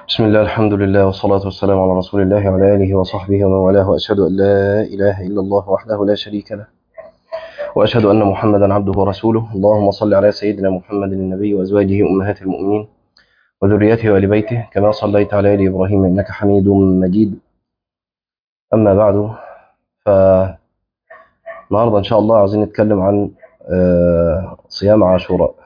بسم الله الحمد لله والصلاة والسلام على رسول الله وعلى آله وصحبه ومن والاه وأشهد أن لا إله إلا الله وحده لا شريك له وأشهد أن محمدا عبده ورسوله اللهم صل على سيدنا محمد النبي وأزواجه أمهات المؤمنين وذريته وآل بيته كما صليت على آل إبراهيم إنك حميد مجيد أما بعد فالنهاردة إن شاء الله عايزين نتكلم عن آه، صيام عاشوراء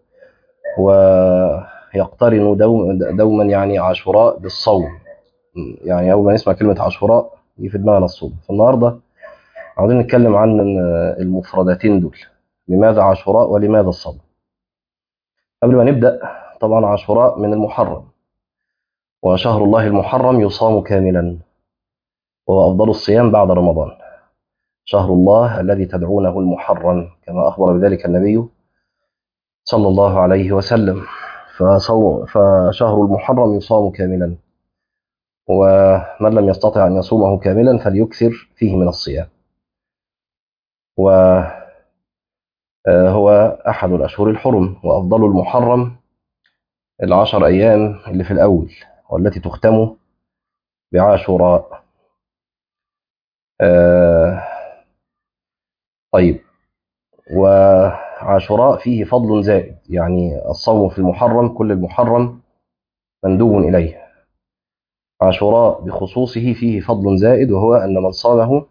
ويقترن دوم دوما يعني عاشوراء بالصوم يعني أول ما نسمع كلمة عاشوراء يجي في دماغنا الصوم فالنهاردة عاوزين نتكلم عن المفردتين دول لماذا عاشوراء ولماذا الصوم قبل ما نبدأ طبعا عاشوراء من المحرم وشهر الله المحرم يصام كاملا وهو أفضل الصيام بعد رمضان شهر الله الذي تدعونه المحرم كما أخبر بذلك النبي صلى الله عليه وسلم فصو فشهر المحرم يصام كاملا ومن لم يستطع أن يصومه كاملا فليكثر فيه من الصيام وهو أحد الأشهر الحرم وأفضل المحرم العشر أيام اللي في الأول والتي تختم بعاشوراء آه، طيب وعاشوراء فيه فضل زائد يعني الصوم في المحرم كل المحرم مندوب إليه عاشوراء بخصوصه فيه فضل زائد وهو أن من صامه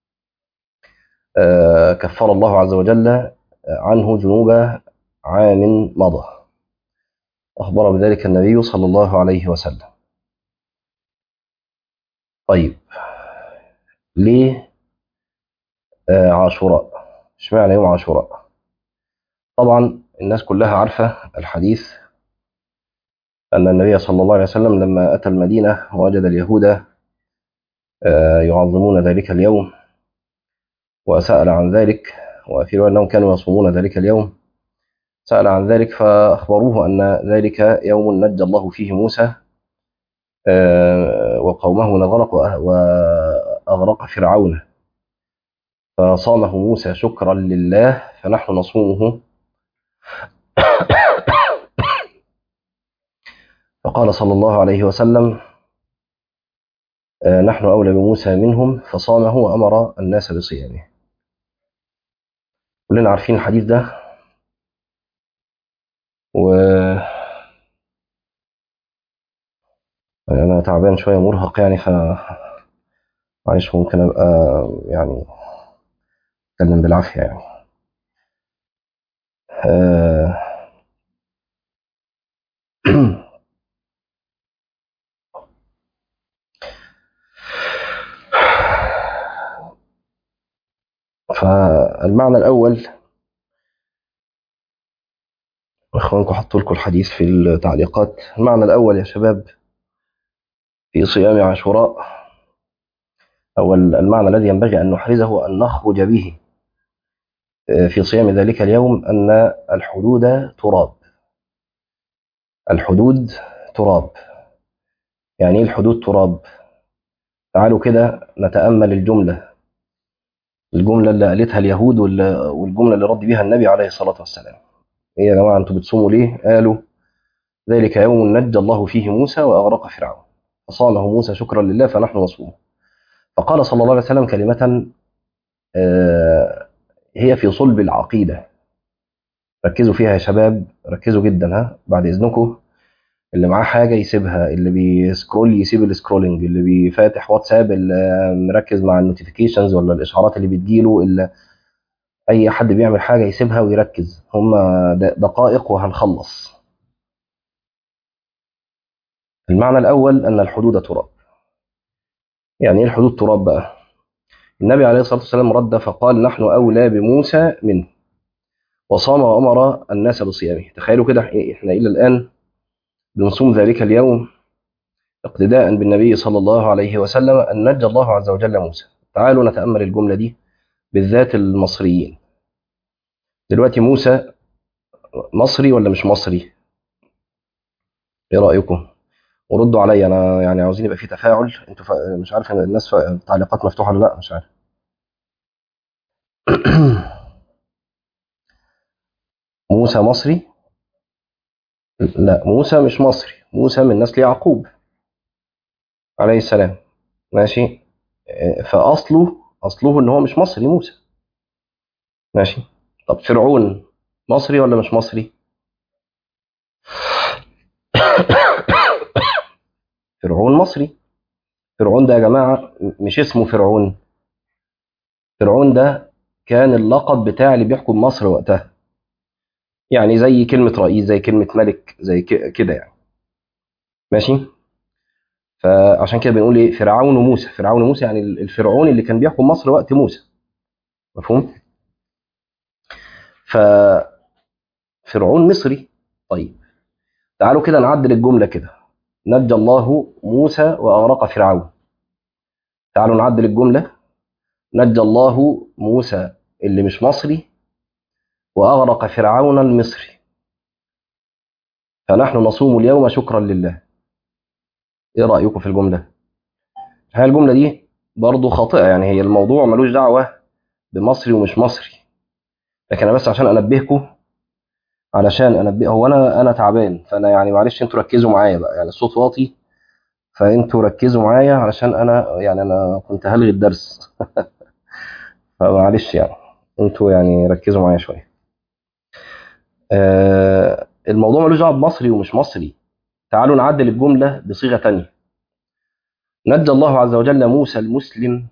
آه، كفر الله عز وجل عنه ذنوب عام مضى أخبر بذلك النبي صلى الله عليه وسلم طيب ليه آه، عاشوراء اشمعنى يوم عاشوراء طبعا الناس كلها عارفة الحديث أن النبي صلى الله عليه وسلم لما أتى المدينة وجد اليهود آه، يعظمون ذلك اليوم وسأل عن ذلك وفي رواية أنهم كانوا يصومون ذلك اليوم سأل عن ذلك فأخبروه أن ذلك يوم نجى الله فيه موسى آه، وقومه من الغرق وأغرق فرعون فصامه موسى شكرا لله فنحن نصومه فقال صلى الله عليه وسلم آه، نحن أولى بموسى منهم فصامه وأمر الناس بصيامه كلنا عارفين الحديث ده و أنا تعبان شوية مرهق يعني ف معلش ممكن أبقى يعني أتكلم بالعافية يعني آه، فالمعنى الأول إخوانكم حطوا لكم الحديث في التعليقات المعنى الأول يا شباب في صيام عاشوراء أو المعنى الذي ينبغي أن نحرزه أن نخرج به في صيام ذلك اليوم أن الحدود تراب الحدود تراب يعني إيه الحدود تراب تعالوا كده نتأمل الجملة الجملة اللي قالتها اليهود وال- والجملة اللي رد بها النبي عليه الصلاة والسلام إيه يا جماعة أنتوا بتصوموا ليه؟ قالوا ذلك يوم نجى الله فيه موسى وأغرق فرعون فصامه موسى شكرا لله فنحن نصوم فقال صلى الله عليه وسلم كلمة آه، هي في صلب العقيدة ركزوا فيها يا شباب ركزوا جدا ها بعد إذنكم اللي معاه حاجة يسيبها اللي بيسكرول يسيب السكرولينج اللي بيفاتح واتساب اللي مركز مع النوتيفيكيشنز ولا الإشعارات اللي بتجيله اللي أي حد بيعمل حاجة يسيبها ويركز هم دقائق وهنخلص المعنى الأول أن الحدود تراب يعني إيه الحدود تراب بقى النبي عليه الصلاة والسلام رد فقال نحن أولى بموسى منه وصام وأمر الناس بصيامه تخيلوا كده إحنا إلى الآن بنصوم ذلك اليوم اقتداء بالنبي صلى الله عليه وسلم أن نجى الله عز وجل موسى تعالوا نتأمل الجملة دي بالذات المصريين دلوقتي موسى مصري ولا مش مصري ايه رأيكم وردوا عليا انا يعني عاوزين يبقى في تفاعل انتوا ف... مش عارف إن الناس ف... التعليقات مفتوحة ولا لا مش عارف موسى مصري لا موسى مش مصري موسى من نسل يعقوب عليه السلام ماشي آه، فاصله اصله ان هو مش مصري موسى ماشي طب فرعون مصري ولا مش مصري فرعون مصري فرعون ده يا جماعه مش اسمه فرعون فرعون ده كان اللقب بتاع اللي بيحكم مصر وقتها يعني زي كلمة رئيس زي كلمة ملك زي ك- كده يعني ماشي فعشان كده بنقول ايه فرعون وموسى فرعون وموسى يعني الفرعون اللي كان بيحكم مصر وقت موسى مفهوم ففرعون مصري طيب تعالوا كده نعدل الجملة كده نجى الله موسى وأغرق فرعون تعالوا نعدل الجملة نجى الله موسى اللي مش مصري وأغرق فرعون المصري فنحن نصوم اليوم شكرا لله ايه رأيكم في الجملة هي الجملة دي برضه خاطئة يعني هي الموضوع ملوش دعوة بمصري ومش مصري لكن انا بس عشان انبهكم علشان انبه هو انا انا تعبان فانا يعني معلش انتوا ركزوا معايا بقى يعني الصوت واطي فانتوا ركزوا معايا علشان انا يعني انا كنت هلغي الدرس فمعلش يعني انتوا يعني ركزوا معايا شويه آه الموضوع ملوش دعوه بمصري ومش مصري تعالوا نعدل الجمله بصيغه تانية نجى الله عز وجل موسى المسلم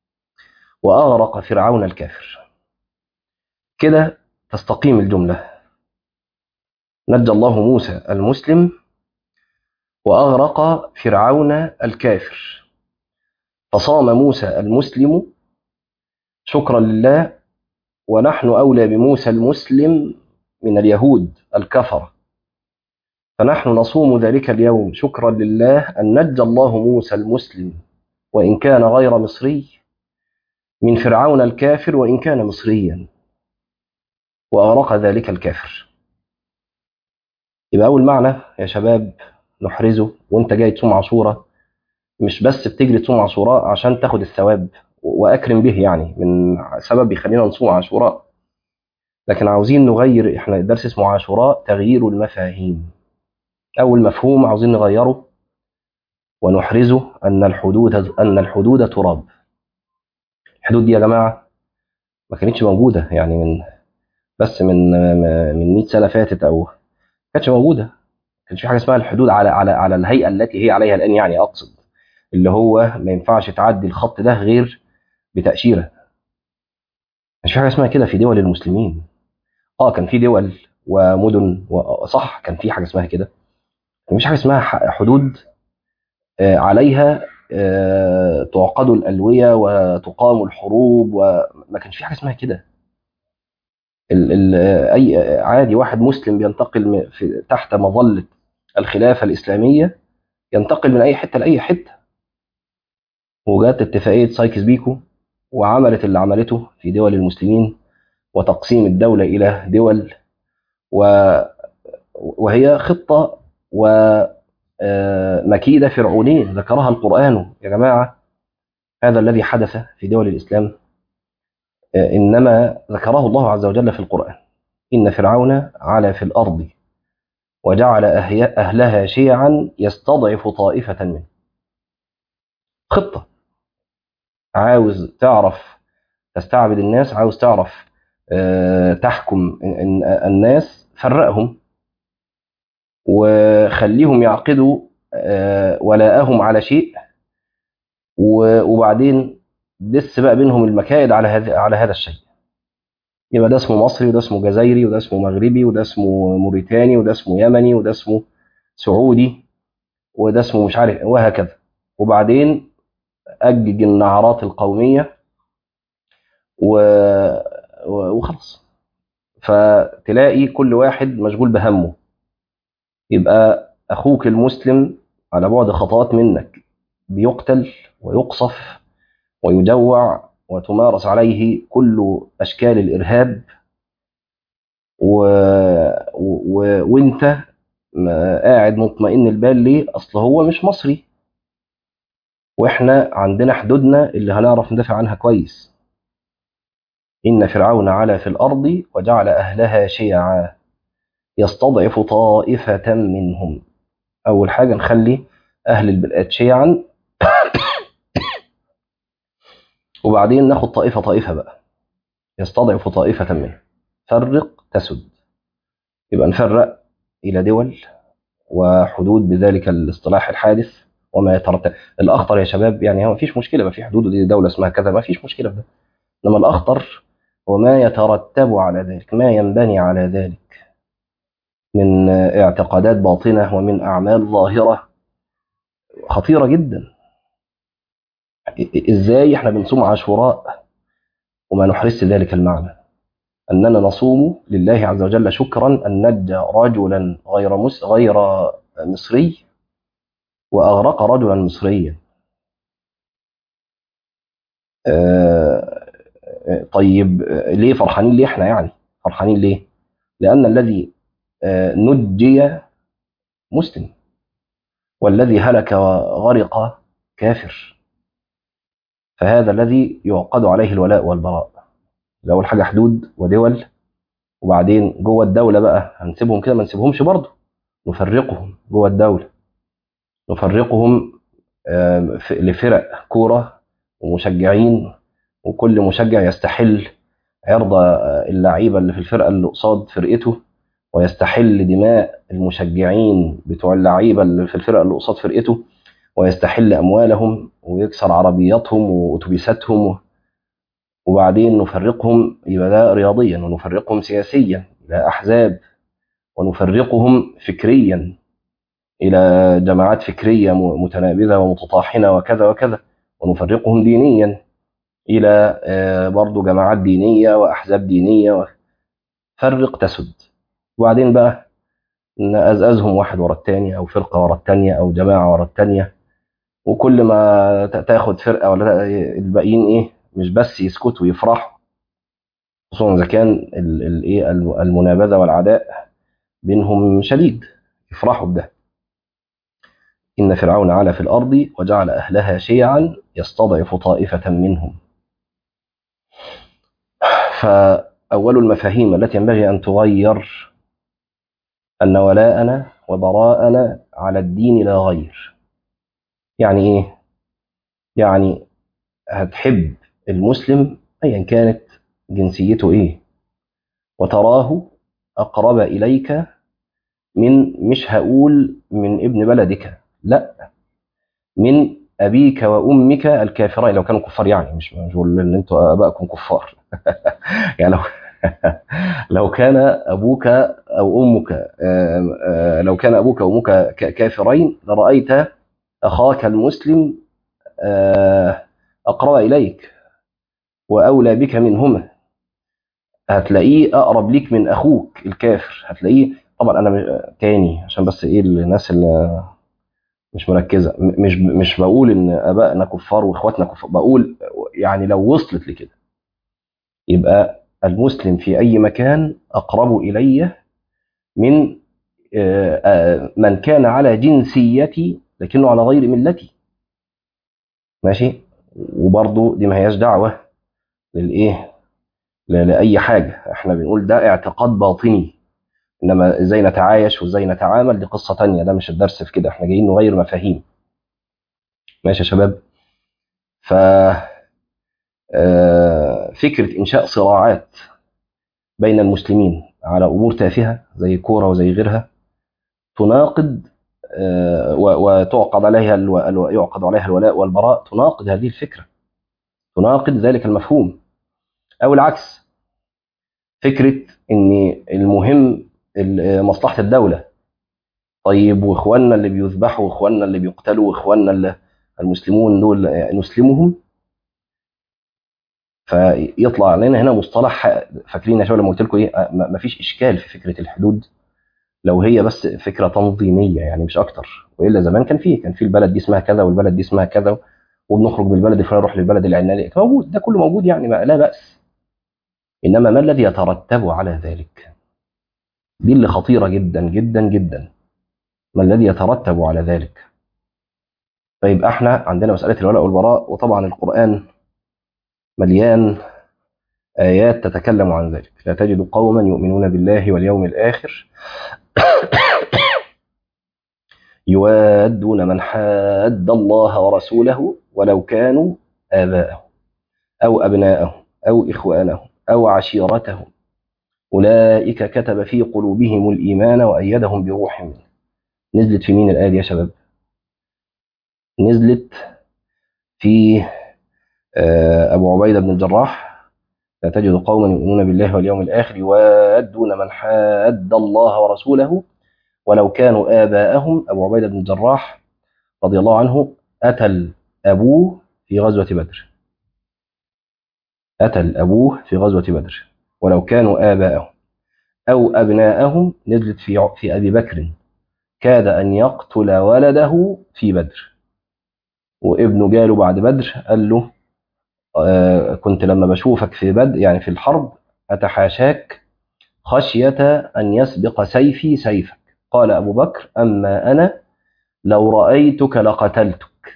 واغرق فرعون الكافر كده تستقيم الجمله نجى الله موسى المسلم واغرق فرعون الكافر فصام موسى المسلم شكرا لله ونحن أولى بموسى المسلم من اليهود الكفرة فنحن نصوم ذلك اليوم شكرا لله أن نجى الله موسى المسلم وإن كان غير مصري من فرعون الكافر وإن كان مصريا وأغرق ذلك الكافر يبقى أول معنى يا شباب نحرزه وأنت جاي تصوم عاشوراء مش بس بتجري تصوم عاشوراء عشان تاخد الثواب وأكرم به يعني من سبب يخلينا نصوم عاشوراء لكن عاوزين نغير احنا الدرس اسمه عاشوراء تغيير المفاهيم أول مفهوم عاوزين نغيره ونحرزه أن الحدود أن الحدود تراب الحدود دي يا جماعة ما كانتش موجودة يعني من بس من من 100 سنة فاتت أو ما كانتش موجودة ما كانش في حاجة اسمها الحدود على على على الهيئة التي هي عليها الآن يعني أقصد اللي هو ما ينفعش تعدي الخط ده غير بتأشيرة مش في حاجة اسمها كده في دول المسلمين اه كان في دول ومدن وصح كان في حاجة اسمها كده مفيش حاجة اسمها حدود عليها تعقد الألوية وتقام الحروب وما كانش في حاجة اسمها كده ال ال أي عادي واحد مسلم بينتقل في تحت مظلة الخلافة الإسلامية ينتقل من أي حتة لأي حتة وجات اتفاقية سايكس بيكو وعملت اللي عملته في دول المسلمين وتقسيم الدولة إلى دول و وهي خطة ومكيدة فرعونية ذكرها القرآن يا جماعة هذا الذي حدث في دول الإسلام إنما ذكره الله عز وجل في القرآن إن فرعون علا في الأرض وجعل أهلها شيعا يستضعف طائفة منه خطة عاوز تعرف تستعبد الناس عاوز تعرف تحكم الناس فرقهم وخليهم يعقدوا ولاءهم على شيء وبعدين دس بقى بينهم المكائد على هذا على هذا الشيء يبقى ده اسمه مصري وده اسمه جزائري وده اسمه مغربي وده اسمه موريتاني وده اسمه يمني وده اسمه سعودي وده اسمه مش عارف وهكذا وبعدين أجج النعرات القومية و... وخلاص فتلاقي كل واحد مشغول بهمه يبقى أخوك المسلم على بعد خطوات منك بيقتل ويقصف ويجوع وتمارس عليه كل أشكال الإرهاب و... و... وانت قاعد مطمئن البال ليه أصل هو مش مصري واحنا عندنا حدودنا اللي هنعرف ندافع عنها كويس إن فرعون علا في الأرض وجعل أهلها شيعا يستضعف طائفة منهم أول حاجة نخلي أهل البلاد شيعا وبعدين ناخد طائفة طائفة بقى يستضعف طائفة منه فرق تسد يبقى نفرق إلى دول وحدود بذلك الاصطلاح الحادث وما يترتب الأخطر يا شباب يعني ما فيش مشكلة ما في حدود دي دولة اسمها كذا ما فيش مشكلة في ده إنما الأخطر هو ما يترتب على ذلك ما ينبني على ذلك من اعتقادات باطنة ومن أعمال ظاهرة خطيرة جدا إزاي إحنا بنصوم عاشوراء وما نحرس ذلك المعنى أننا نصوم لله عز وجل شكرا أن نجى رجلا غير مس غير مصري وأغرق رجلا مصريا آه طيب ليه فرحانين ليه احنا يعني فرحانين ليه لأن الذي آه نجي مسلم والذي هلك وغرق كافر فهذا الذي يعقد عليه الولاء والبراء الأول حاجة حدود ودول وبعدين جوه الدولة بقى هنسيبهم كده ما نسيبهمش برضه نفرقهم جوه الدولة نفرقهم لفرق كورة ومشجعين وكل مشجع يستحل عرض اللعيبة اللي في الفرقة اللي قصاد فرقته ويستحل دماء المشجعين بتوع اللعيبة اللي في الفرقة اللي قصاد فرقته ويستحل أموالهم ويكسر عربياتهم وأتوبيساتهم وبعدين نفرقهم يبقى ده رياضيا ونفرقهم سياسيا إلى أحزاب ونفرقهم فكريا إلى جماعات فكرية متنابذة ومتطاحنة وكذا وكذا ونفرقهم دينيا إلى برضو جماعات دينية وأحزاب دينية فرق تسد وبعدين بقى نأزأزهم واحد ورا التاني أو فرقة ورا التانية أو جماعة ورا التانية وكل ما تاخد فرقة ولا الباقيين إيه مش بس يسكتوا ويفرحوا خصوصا إذا كان الإيه المنابذة والعداء بينهم شديد يفرحوا بده إن فرعون علا في الأرض وجعل أهلها شيعا يستضعف طائفة منهم فأول المفاهيم التي ينبغي أن تغير أن ولاءنا وبراءنا على الدين لا غير يعني إيه؟ يعني هتحب المسلم أيا كانت جنسيته إيه وتراه أقرب إليك من مش هقول من ابن بلدك لا من أبيك وأمك الكافرين لو كانوا كفار يعني مش مش بقول إن أنتوا آبائكم كفار يعني لو لو كان أبوك أو أمك لو كان أبوك وأمك كافرين لرأيت أخاك المسلم أقرب إليك وأولى بك منهما هتلاقيه أقرب ليك من أخوك الكافر هتلاقيه طبعا أنا تاني عشان بس إيه الناس اللي مش مركزة مش مش بقول إن آبائنا كفار وإخواتنا كفار بقول يعني لو وصلت لكده يبقى المسلم في أي مكان أقرب إلي من من كان على جنسيتي لكنه على غير ملتي ماشي وبرضه دي ما هياش دعوة للإيه لأي حاجة احنا بنقول ده اعتقاد باطني انما ازاي نتعايش وازاي نتعامل دي قصة تانية ده مش الدرس في كده احنا جايين نغير مفاهيم ماشي يا شباب ف فكرة إنشاء صراعات بين المسلمين على أمور تافهة زي كورة وزي غيرها تناقض وتعقد عليها يعقد عليها الولاء والبراء تناقض هذه الفكرة تناقض ذلك المفهوم أو العكس فكرة إن المهم مصلحة الدولة طيب وإخواننا اللي بيذبحوا وإخواننا اللي بيقتلوا وإخواننا اللي المسلمون دول نسلمهم فيطلع لنا هنا مصطلح فاكرين يا شباب لما قلت لكم ايه ما فيش اشكال في فكره الحدود لو هي بس فكره تنظيميه يعني مش اكتر والا زمان كان فيه كان في البلد دي اسمها كذا والبلد دي اسمها كذا وبنخرج من البلد الفلاني نروح للبلد العلاني موجود ده كله موجود يعني ما لا باس انما ما الذي يترتب على ذلك دي اللي خطيره جدا جدا جدا ما الذي يترتب على ذلك طيب احنا عندنا مساله الولاء والبراء وطبعا القران مليان آيات تتكلم عن ذلك لا تجد قوما يؤمنون بالله واليوم الآخر يوادون من حاد الله ورسوله ولو كانوا آباءهم أو أبناءهم أو إخوانهم أو عشيرتهم أولئك كتب في قلوبهم الإيمان وأيدهم بروح منه نزلت في مين الآية دي يا شباب نزلت في أبو عبيدة بن الجراح لا تجد قوما يؤمنون بالله واليوم الآخر يوادون من حاد الله ورسوله ولو كانوا آباءهم أبو عبيدة بن الجراح رضي الله عنه أتل أبوه في غزوة بدر أتل أبوه في غزوة بدر ولو كانوا آباءهم أو أبناءهم نزلت في في أبي بكر كاد أن يقتل ولده في بدر وابنه جاله بعد بدر قال له آه كنت لما بشوفك في بدر يعني في الحرب أتحاشاك خشية أن يسبق سيفي سيفك قال أبو بكر أما أنا لو رأيتك لقتلتك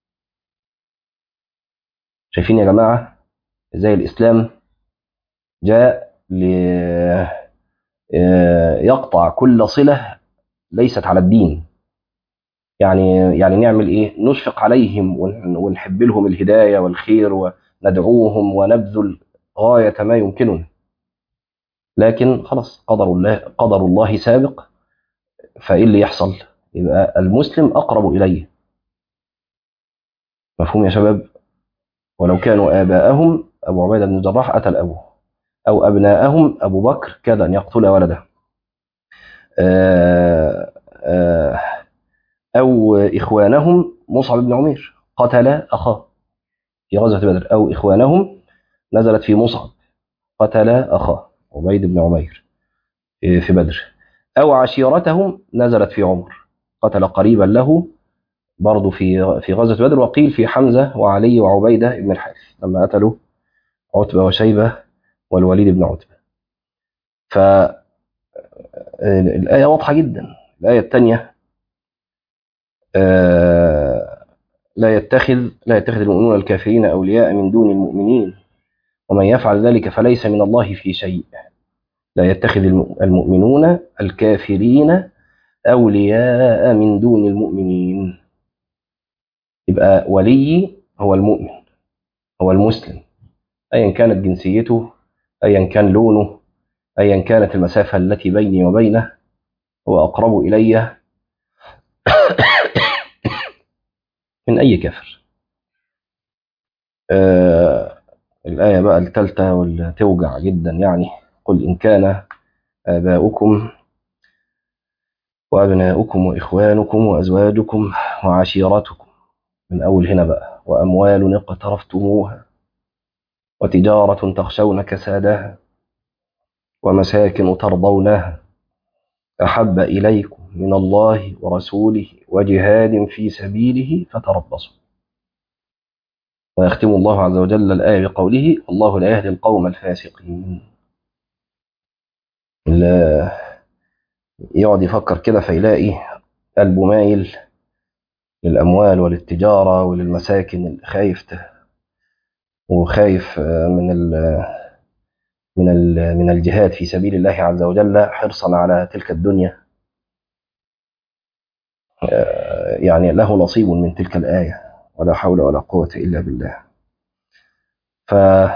شايفين يا جماعة ازاي الإسلام جاء يقطع كل صلة ليست على الدين يعني يعني نعمل ايه نشفق عليهم ونحب لهم الهداية والخير وندعوهم ونبذل غاية ما يمكننا لكن خلاص قدر الله قدر الله سابق فايه اللي يحصل يبقى المسلم اقرب اليه مفهوم يا شباب ولو كانوا اباءهم ابو عبيده بن الجراح قتل ابوه او ابناءهم ابو بكر كاد ان يقتل ولده آآ آآ او اخوانهم مصعب بن عمير قتل اخاه في غزوه بدر او اخوانهم نزلت في مصعب قتل اخاه عبيد بن عمير في بدر أو عشيرتهم نزلت في عمر قتل قريبا له برضه في في غزوة بدر وقيل في حمزة وعلي وعبيدة بن الحارث لما قتلوا عتبة وشيبة والوليد بن عتبة فالآية واضحة جدا الآية الثانية لا يتخذ لا يتخذ المؤمنون الكافرين أولياء من دون المؤمنين ومن يفعل ذلك فليس من الله في شيء لا يتخذ المؤمنون الكافرين أولياء من دون المؤمنين يبقى ولي هو المؤمن هو المسلم أيا كانت جنسيته أيا كان لونه أيا كانت المسافة التي بيني وبينه هو أقرب إلي من أي كافر آه الآية بقى الثالثة واللي توجع جدا يعني قل إن كان آباؤكم وأبناؤكم وإخوانكم وأزواجكم وعشيرتكم من أول هنا بقى وأموال اقترفتموها وتجارة تخشون كسادها ومساكن ترضونها أحب إليكم من الله ورسوله وجهاد في سبيله فتربصوا ويختم الله عز وجل الآية بقوله الله لا يهدي القوم الفاسقين يقعد يفكر كده فيلاقي قلبه مايل للأموال وللتجارة وللمساكن خايف وخايف من ال من ال من الجهاد في سبيل الله عز وجل حرصا على تلك الدنيا يعني له نصيب من تلك الآية ولا حول ولا قوة إلا بالله ف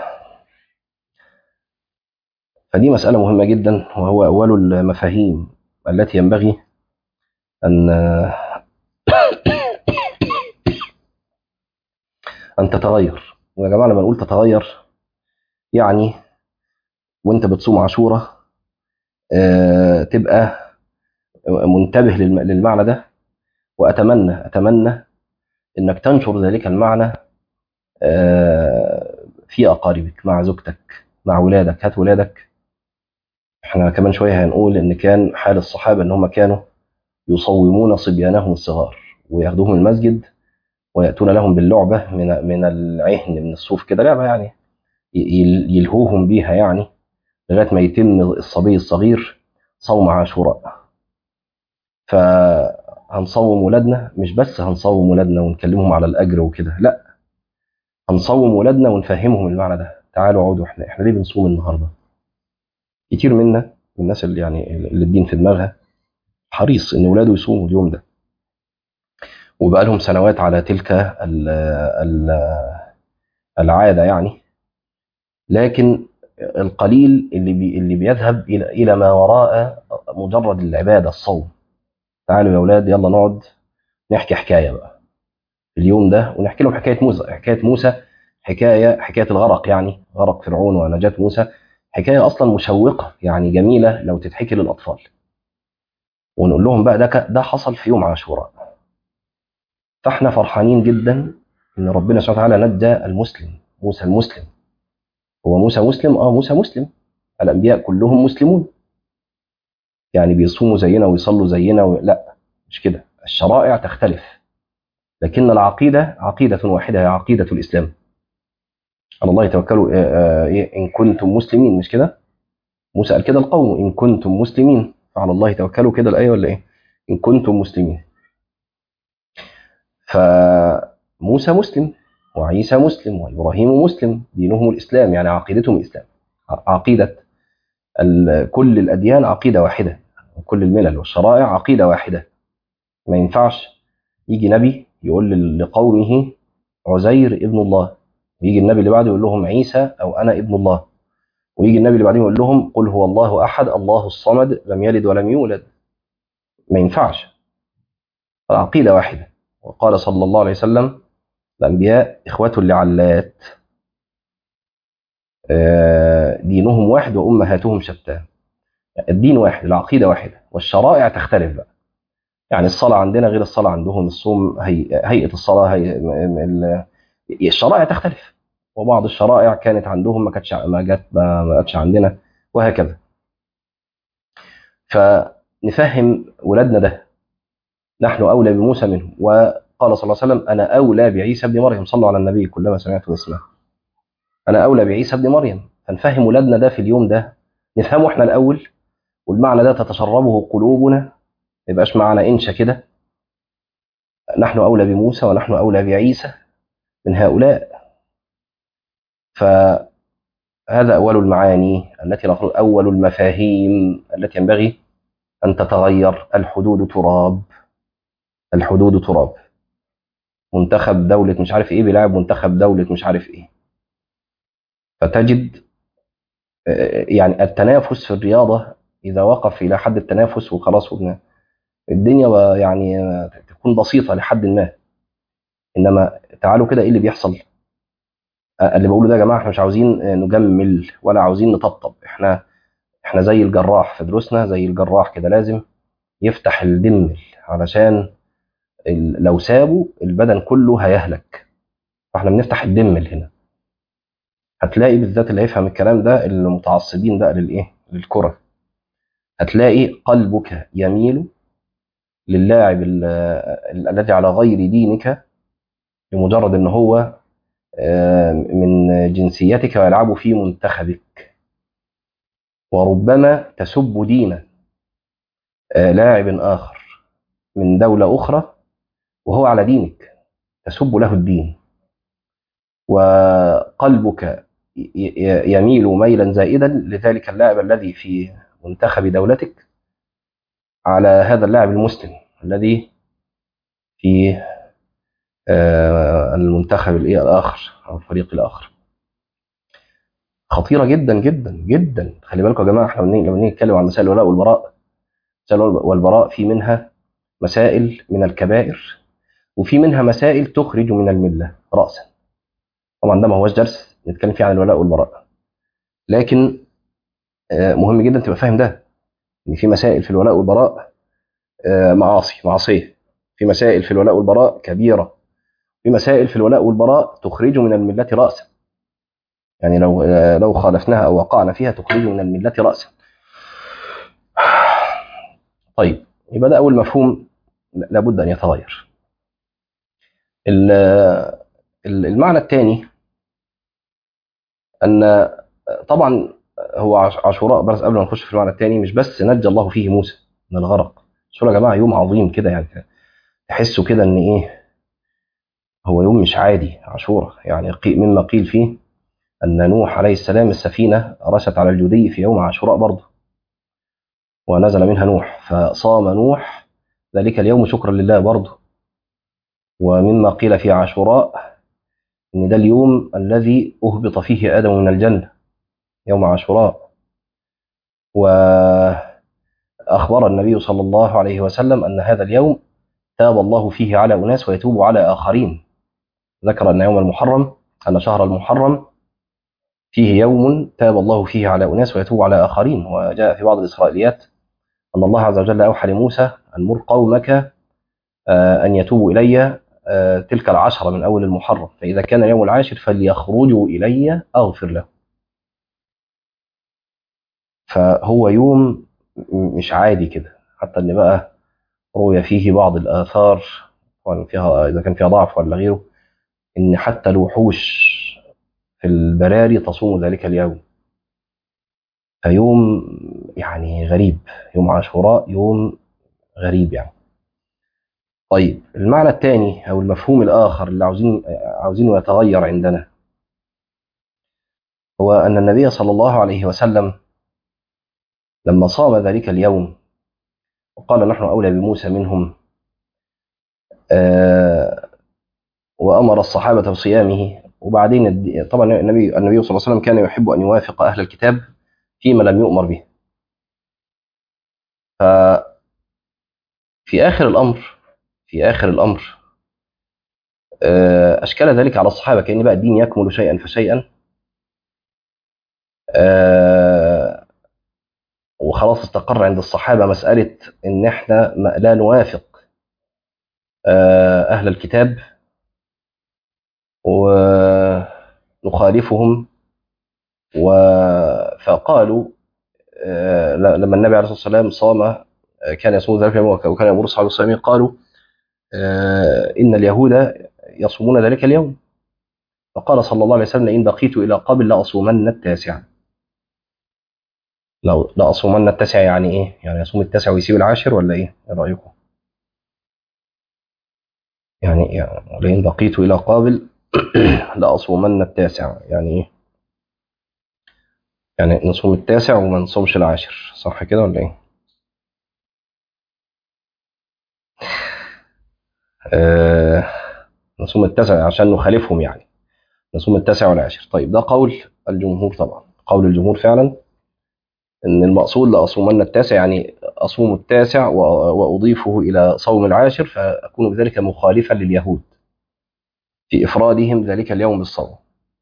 فدي مسألة مهمة جدا وهو أول المفاهيم التي ينبغي أن أن تتغير ويا جماعة لما نقول تتغير يعني وانت بتصوم عاشوراء تبقى منتبه للمعنى ده وأتمنى أتمنى انك تنشر ذلك المعنى في اقاربك مع زوجتك مع ولادك هات ولادك احنا كمان شويه هنقول ان كان حال الصحابه ان هم كانوا يصومون صبيانهم الصغار وياخدوهم المسجد وياتون لهم باللعبه من من العهن من الصوف كده لعبه يعني يلهوهم بيها يعني لغايه ما يتم الصبي الصغير صوم عاشوراء ف هنصوم ولادنا مش بس هنصوم ولادنا ونكلمهم على الاجر وكده لا هنصوم ولادنا ونفهمهم المعنى ده تعالوا اقعدوا احنا احنا ليه بنصوم النهارده كتير منا من الناس اللي يعني اللي الدين في دماغها حريص ان ولاده يصوموا اليوم ده وبقى لهم سنوات على تلك ال ال العاده يعني لكن القليل اللي بي اللي بيذهب الى الى ما وراء مجرد العباده الصوم تعالوا يا اولاد يلا نقعد نحكي حكايه بقى اليوم ده ونحكي لهم حكايه موسى حكايه موسى حكايه حكايه الغرق يعني غرق فرعون ونجاه موسى حكايه اصلا مشوقه يعني جميله لو تتحكي للاطفال ونقول لهم بقى ده ك- ده حصل في يوم عاشوراء فاحنا فرحانين جدا ان ربنا سبحانه وتعالى نجى المسلم موسى المسلم هو موسى مسلم اه موسى مسلم الانبياء كلهم مسلمون يعني بيصوموا زينا ويصلوا زينا و... لا مش كده الشرائع تختلف لكن العقيده عقيده واحده هي عقيده الاسلام على الله توكلوا آه، آه، إيه، ان كنتم مسلمين مش كده موسى قال كده القوم ان كنتم مسلمين فعلى الله توكلوا كده الايه ولا ايه ان كنتم مسلمين فموسى مسلم وعيسى مسلم وابراهيم مسلم دينهم الاسلام يعني عقيدتهم الاسلام ع- عقيده ال- كل الاديان عقيده واحده وكل الملل والشرائع عقيده واحده ما ينفعش يجي نبي يقول لل- لقومه عزير ابن الله ويجي النبي اللي بعده يقول لهم عيسى او انا ابن الله ويجي النبي اللي بعدين يقول لهم قل هو الله احد الله الصمد لم يلد ولم يولد ما ينفعش العقيده واحده وقال صلى الله عليه وسلم الانبياء اخوه لعلات آه، دينهم واحد وامهاتهم شتى الدين واحد العقيده واحده والشرائع تختلف بقى يعني الصلاه عندنا غير الصلاه عندهم الصوم هي... هيئه الصلاه هي... م- ال- الشرائع تختلف وبعض الشرائع كانت عندهم ما كانتش ما جت ما ما جاتش عندنا وهكذا فنفهم ولادنا ده نحن اولى بموسى منهم وقال صلى الله عليه وسلم انا اولى بعيسى ابن مريم صلوا على النبي كلما سمعتم اسمه انا اولى بعيسى ابن مريم فنفهم ولادنا ده في اليوم ده نفهمه احنا الاول والمعنى ده تتشربه قلوبنا ما يبقاش معنى انشا كده نحن اولى بموسى ونحن اولى بعيسى من هؤلاء فهذا اول المعاني التي نقول اول المفاهيم التي ينبغي ان تتغير الحدود تراب الحدود تراب منتخب دولة مش عارف ايه بيلعب منتخب دولة مش عارف ايه فتجد آه، يعني التنافس في الرياضة إذا وقف إلى حد التنافس وخلاص وبنا الدنيا بقى يعني آه، تكون بسيطة لحد ما إنما تعالوا كده إيه اللي بيحصل آه، اللي بقوله ده يا جماعة إحنا مش عاوزين آه، نجمل ولا عاوزين نطبطب إحنا إحنا زي الجراح في دروسنا زي الجراح كده لازم يفتح الدمل علشان ال- لو سابه البدن كله هيهلك فإحنا بنفتح الدمل هنا هتلاقي بالذات اللي هيفهم الكلام ده المتعصبين بقى للإيه للكرة هتلاقي قلبك يميل للاعب ال- ال- الذي على غير دينك لمجرد ان هو آه، من جنسيتك ويلعب في منتخبك وربما تسب دين آه، لاعب اخر من دوله اخرى وهو على دينك تسب له الدين وقلبك ي- ي- يميل ميلا زائدا لذلك اللاعب الذي في منتخب دولتك على هذا اللاعب المسلم الذي في آه، المنتخب الايه الاخر او الفريق الاخر خطيره جدا جدا جدا خلي بالكم يا جماعه احنا لما نيجي لما نيجي نتكلم عن مسائل الولاء والبراء مسائل الولاء والبراء في منها مسائل من الكبائر وفي منها مسائل تخرج من المله راسا طبعا ده ما هوش درس نتكلم فيه عن الولاء والبراء لكن آه، مهم جدا تبقى فاهم ده ان في مسائل في الولاء والبراء آه، معاصي معصيه في مسائل في الولاء والبراء كبيره في مسائل في الولاء والبراء تخرج من المله راسا يعني لو آه، لو خالفناها او وقعنا فيها تخرج من المله راسا طيب يبقى ده اول مفهوم لابد ان يتغير ال- ال- المعنى الثاني ان طبعا هو عش- عاشوراء بس قبل ما نخش في المعنى الثاني مش بس نجى الله فيه موسى من الغرق عاشوراء يا جماعه يوم عظيم كده يعني تحسوا كده ان ايه هو يوم مش عادي عاشوراء يعني قي- مما قيل فيه ان نوح عليه السلام السفينه رست على الجودي في يوم عاشوراء برضه ونزل منها نوح فصام نوح ذلك اليوم شكرا لله برضه ومما قيل في عاشوراء ان ده اليوم الذي اهبط فيه ادم من الجنه يوم عاشوراء وأخبر النبي صلى الله عليه وسلم أن هذا اليوم تاب الله فيه على أناس ويتوب على آخرين ذكر أن يوم المحرم أن شهر المحرم فيه يوم تاب الله فيه على أناس ويتوب على آخرين وجاء في بعض الإسرائيليات أن الله عز وجل أوحى لموسى أن مر قومك أن يتوبوا إلي تلك العشرة من أول المحرم فإذا كان اليوم العاشر فليخرجوا إلي أغفر له فهو يوم مش عادي كده حتى ان بقى روي فيه بعض الآثار فيها إذا كان فيها ضعف ولا غيره إن حتى الوحوش في البراري تصوم ذلك اليوم فيوم يعني غريب يوم عاشوراء يوم غريب يعني طيب المعنى الثاني أو المفهوم الآخر اللي عاوزين عاوزينه يتغير عندنا هو أن النبي صلى الله عليه وسلم لما صام ذلك اليوم وقال نحن أولى بموسى منهم آه وأمر الصحابة بصيامه وبعدين طبعا النبي النبي صلى الله عليه وسلم كان يحب أن يوافق أهل الكتاب فيما لم يؤمر به ففي آخر الأمر في آخر الأمر آه أشكال ذلك على الصحابة كأن بقى الدين يكمل شيئا فشيئا آه وخلاص استقر عند الصحابة مسألة إن إحنا لا نوافق أهل الكتاب ونخالفهم فقالوا لما النبي عليه الصلاة والسلام صام كان يصوم ذلك اليوم وكان يأمر أصحابه الصيام قالوا إن اليهود يصومون ذلك اليوم فقال صلى الله عليه وسلم إن بقيت إلى قبل لأصومن التاسع لو لا أصومن التاسع يعني إيه؟ يعني يصوم التاسع ويسيب العاشر ولا إيه؟ إيه رأيكم؟ يعني يعني لئن بقيت إلى قابل لأصومن التاسع يعني إيه؟ يعني نصوم التاسع وما نصومش العاشر صح كده ولا إيه؟ آه نصوم التاسع عشان نخالفهم يعني نصوم التاسع والعاشر طيب ده قول الجمهور طبعا قول الجمهور فعلا ان المقصود لاصومن التاسع يعني اصوم التاسع واضيفه الى صوم العاشر فاكون بذلك مخالفا لليهود في افرادهم ذلك اليوم بالصوم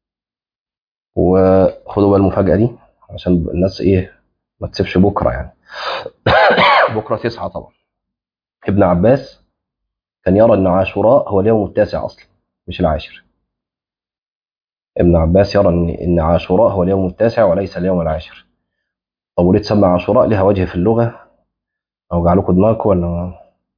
وخدوا بقى المفاجاه دي عشان الناس ايه ما تسيبش بكره يعني بكره تسعه طبعا ابن عباس كان يرى ان عاشوراء هو اليوم التاسع اصلا مش العاشر ابن عباس يرى ان ان عاشوراء هو اليوم التاسع وليس اليوم العاشر طب وليه تسمى عاشوراء لها وجه في اللغة أو جعلكم دماغكم ولا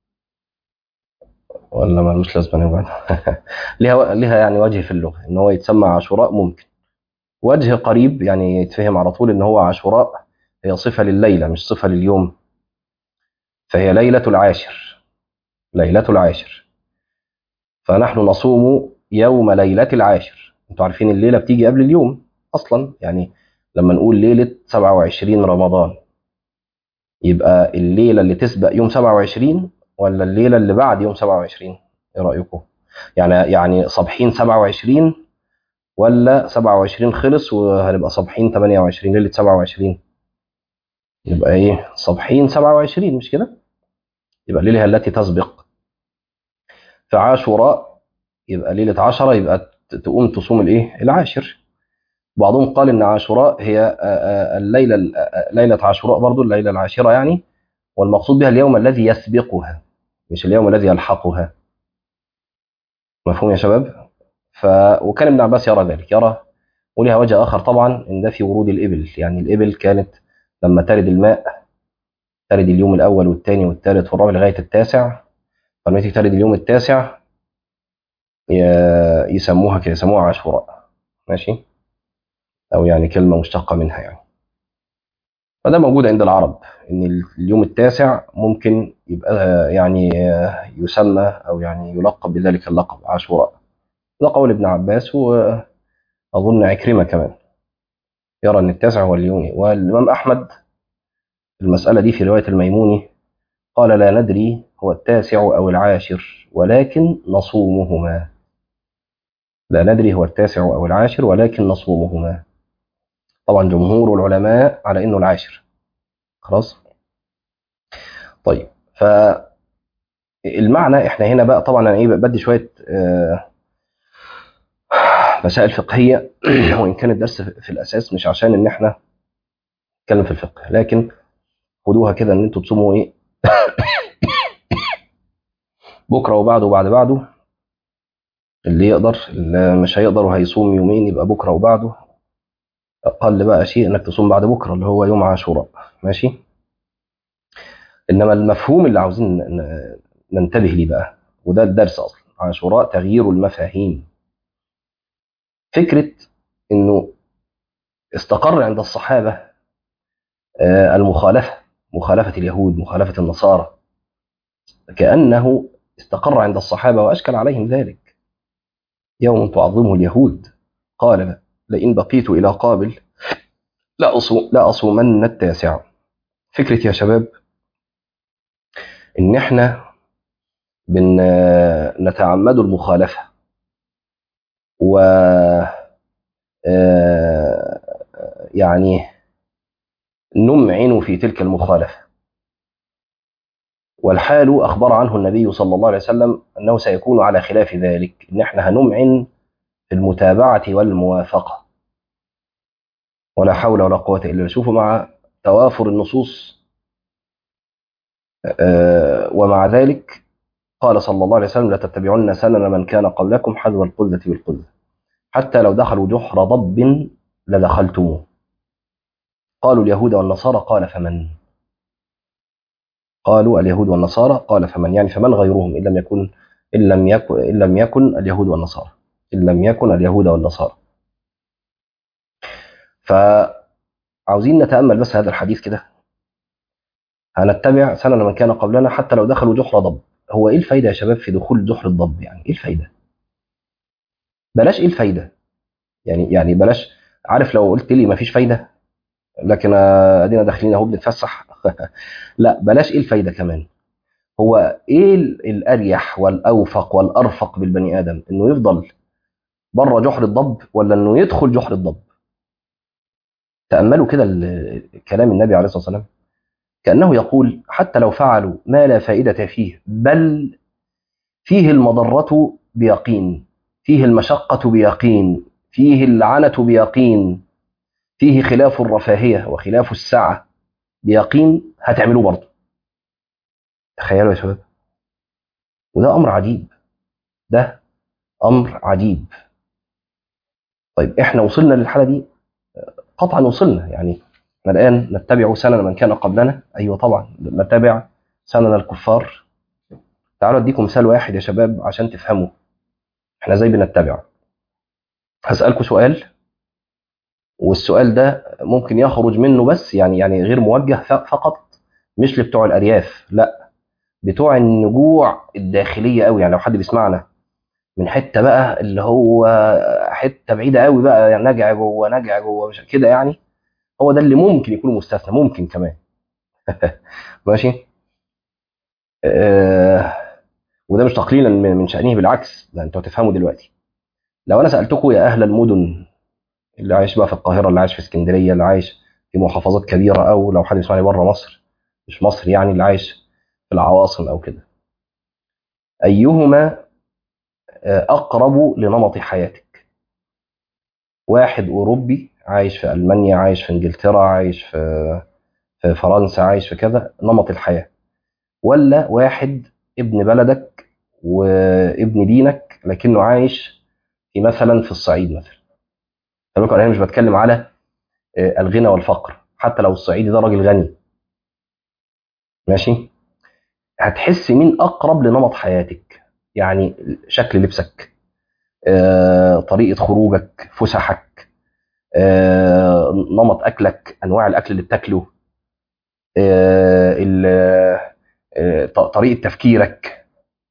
ولا ملوش لازمة يوجع لها لها يعني وجه في اللغة إن هو يتسمى عاشوراء ممكن وجه قريب يعني يتفهم على طول إن هو عاشوراء هي صفة لليلة مش صفة لليوم فهي ليلة العاشر ليلة العاشر فنحن نصوم يوم ليلة العاشر انتوا عارفين الليلة بتيجي قبل اليوم أصلا يعني لما نقول ليلة 27 رمضان يبقى الليلة اللي تسبق يوم 27 ولا الليلة اللي بعد يوم 27 ايه رأيكم يعني يعني صبحين 27 ولا 27 خلص وهنبقى صبحين 28 ليلة 27 يبقى ايه صبحين 27 مش كده يبقى الليلة التي تسبق فعاشوراء يبقى ليلة 10 يبقى تقوم تصوم الايه العاشر بعضهم قال ان عاشوراء هي الليله ليله عاشوراء برضو الليله العاشره يعني والمقصود بها اليوم الذي يسبقها مش اليوم الذي يلحقها مفهوم يا شباب ف وكان ابن عباس يرى ذلك يرى ولها وجه اخر طبعا ان ده في ورود الابل يعني الابل كانت لما ترد الماء ترد اليوم الاول والثاني والثالث والرابع لغايه التاسع فلما تيجي ترد اليوم التاسع يسموها كده يسموها عاشوراء ماشي أو يعني كلمة مشتقة منها يعني فده موجود عند العرب إن اليوم التاسع ممكن يبقى يعني يسمى أو يعني يلقب بذلك اللقب عاشوراء ده قول ابن عباس وأظن عكرمة كمان يرى أن التاسع هو اليوم والإمام أحمد المسألة دي في رواية الميموني قال لا ندري هو التاسع أو العاشر ولكن نصومهما لا ندري هو التاسع أو العاشر ولكن نصومهما طبعا جمهور العلماء على انه العاشر خلاص طيب فالمعنى احنا هنا بقى طبعا انا ايه بدي شويه آه، مسائل فقهيه وان كان الدرس في الاساس مش عشان ان احنا نتكلم في الفقه لكن خدوها كده ان انتوا تصوموا ايه بكره وبعده وبعد بعده اللي يقدر اللي مش هيقدر وهيصوم يومين يبقى بكره وبعده اقل بقى شيء انك تصوم بعد بكره اللي هو يوم عاشوراء ماشي انما المفهوم اللي عاوزين ن- ننتبه ليه بقى وده الدرس اصلا عاشوراء تغيير المفاهيم فكره انه استقر عند الصحابه آه، المخالفه مخالفه اليهود مخالفه النصارى كانه استقر عند الصحابه واشكل عليهم ذلك يوم تعظمه اليهود قال لئن بقيت الى قابل لأصوم لأصومن التاسع فكرة يا شباب إن إحنا بن نتعمد المخالفة و آه، يعني نمعن في تلك المخالفة والحال أخبر عنه النبي صلى الله عليه وسلم أنه سيكون على خلاف ذلك إن إحنا هنمعن في المتابعة والموافقة ولا حول ولا قوة إلا بالله شوفوا مع توافر النصوص آه، ومع ذلك قال صلى الله عليه وسلم لتتبعن سنن من كان قبلكم حذو القذة بالقذة حتى لو دخلوا جحر ضب لدخلتموه قالوا اليهود والنصارى قال فمن قالوا اليهود والنصارى قال فمن يعني فمن غيرهم إن لم يكن إن لم يكن إن لم يكن اليهود والنصارى إن لم يكن اليهود والنصارى فعاوزين نتأمل بس هذا الحديث كده هنتبع سنن من كان قبلنا حتى لو دخلوا جحر ضب هو ايه الفايده يا شباب في دخول جحر الضب يعني ايه الفايده بلاش ايه الفايده يعني يعني بلاش عارف لو قلت لي مفيش فايده لكن آه، ادينا داخلين اهو بنتفسح لا بلاش ايه الفايده كمان هو ايه ال- الاريح والاوفق والارفق بالبني ادم انه يفضل بره جحر الضب ولا انه يدخل جحر الضب تاملوا كده ال- كلام النبي عليه الصلاه والسلام كانه يقول حتى لو فعلوا ما لا فائده فيه بل فيه المضره بيقين فيه المشقه بيقين فيه العنه بيقين فيه خلاف الرفاهيه وخلاف السعه بيقين هتعملوه برضه تخيلوا يا شباب وده امر عجيب ده امر عجيب طيب احنا وصلنا للحاله دي قطعا وصلنا يعني احنا الان نتبع سنن من كان قبلنا ايوه طبعا نتبع سنن الكفار تعالوا اديكم مثال واحد يا شباب عشان تفهموا احنا ازاي بنتبع هسالكم سؤال والسؤال ده ممكن يخرج منه بس يعني يعني غير موجه ف- فقط مش لبتوع الارياف لا بتوع النجوع الداخليه قوي يعني لو حد بيسمعنا من حته بقى اللي هو حته بعيده قوي بقى يعني نجع جوه نجع جوه مش كده يعني هو ده اللي ممكن يكون مستثنى ممكن كمان ماشي آه وده مش تقليلا من من شأنه بالعكس ده انتوا هتفهموا دلوقتي لو انا سألتكم يا اهل المدن اللي عايش بقى في القاهرة اللي عايش في اسكندرية اللي عايش في محافظات كبيرة او لو حد يسمعني بره مصر مش مصر يعني اللي عايش في العواصم او كده ايهما آه، اقرب لنمط حياتك واحد اوروبي عايش في المانيا عايش في انجلترا عايش في في فرنسا عايش في كذا نمط الحياة ولا واحد ابن بلدك وابن دينك لكنه عايش في مثلا في الصعيد مثلا خلي بالكم انا مش بتكلم على آه، الغنى والفقر حتى لو الصعيدي ده راجل غني ماشي هتحس مين اقرب لنمط حياتك يعني شكل لبسك آه، طريقه خروجك فسحك آه، نمط اكلك انواع الاكل اللي بتاكله آه، ال- آه، ط- طريقه تفكيرك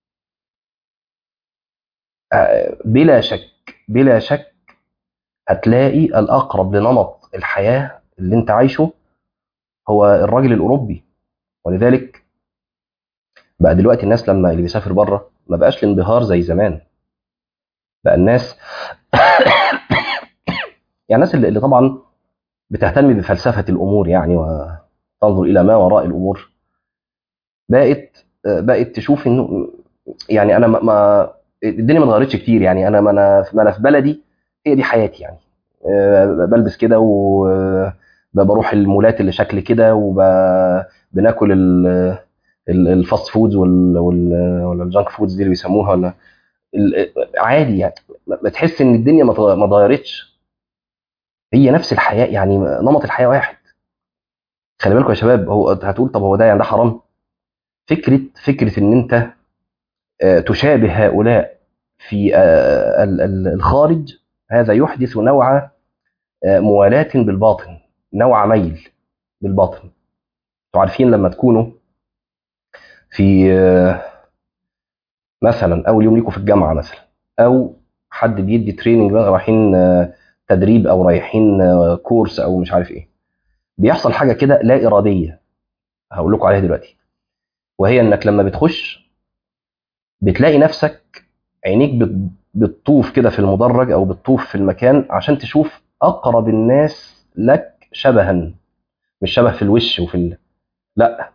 آه، بلا شك بلا شك هتلاقي الاقرب لنمط الحياه اللي انت عايشه هو الراجل الاوروبي ولذلك بقى دلوقتي الناس لما اللي بيسافر بره ما بقاش الانبهار زي زمان بقى الناس يعني الناس اللي, اللي طبعا بتهتم بفلسفه الامور يعني وتنظر الى ما وراء الامور بقت بقت تشوف انه يعني انا ما, ما الدنيا ما اتغيرتش كتير يعني انا ما انا ما انا في بلدي هي دي حياتي يعني آه، بلبس كده وبروح المولات اللي شكل كده وبناكل الفاست فودز وال- وال- ولا الجانك فودز دي اللي بيسموها ولا ال- عادي يعني ما ما تحس ان الدنيا ما اتغ- ما اتغيرتش هي نفس الحياه يعني نمط الحياه واحد خلي بالكم يا شباب هو هتقول طب هو ده يعني ده حرام فكره فكره ان انت آه، تشابه هؤلاء في آه، ال- ال- الخارج هذا يحدث نوع آه، موالاة بالباطن نوع ميل بالباطن انتوا عارفين لما تكونوا في آه، مثلا اول يوم ليكم في الجامعه مثلا او حد بيدي تريننج بقى رايحين آه، تدريب او رايحين آه، كورس او مش عارف ايه بيحصل حاجه كده لا اراديه هقول لكم عليها دلوقتي وهي انك لما بتخش بتلاقي نفسك عينيك بت- بتطوف كده في المدرج او بتطوف في المكان عشان تشوف اقرب الناس لك شبها مش شبه في الوش وفي ال... لا